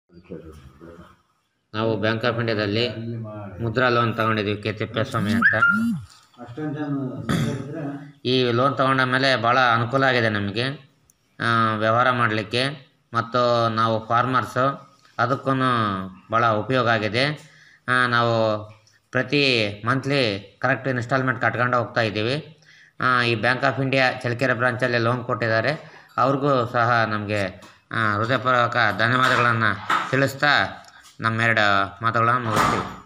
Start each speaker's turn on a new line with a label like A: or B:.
A: ನಾವು Bank of ಇಂಡಿಯಾದಲ್ಲಿ Mudra loan ತಗೊಂಡಿದ್ವಿ ಕೆ ತಿಪ್ಪೇಸ್ವಾಮಿ ಅಂತ
B: ಅಷ್ಟೊಂದು ಜನ ಇದ್ರೆ
A: ಈ ಲೋನ್ ತಗೊಂಡ ಮೇಲೆ ಭಾಳ ಅನುಕೂಲ ಆಗಿದೆ ನಮಗೆ ಆ, ವ್ಯವಹಾರ ಮಾಡಲಿಕ್ಕೆ ಮತ್ತು ನಾವು ಫಾರ್ಮರ್ಸು ಅದಕ್ಕೂ ಭಾಳ ಉಪಯೋಗ ಆಗಿದೆ ಆ, ನಾವು ಪ್ರತಿ ಮಂತ್ಲಿ ಕರೆಕ್ಟ್ ಇನ್ಸ್ಟಾಲ್ಮೆಂಟ್ ಕಟ್ಕೊಂಡು ಹೋಗ್ತಾ ಇದ್ದೀವಿ ಆ, ಈ ಬ್ಯಾಂಕ್ ಆಫ್ ಇಂಡಿಯಾ ಚಳ್ಳಕೆರೆ ಬ್ರಾಂಚಲ್ಲಿ ಲೋನ್ ಕೊಟ್ಟಿದ್ದಾರೆ ಅವ್ರಿಗೂ ಸಹ ನಮಗೆ ಹೃದಯಪೂರ್ವಕ ಧನ್ಯವಾದಗಳನ್ನು ತಿಳಿಸ್ತಾ ನಮ್ಮೆರಡು ಮಾತುಗಳನ್ನು ಮುಗಿಸ್ತೀವಿ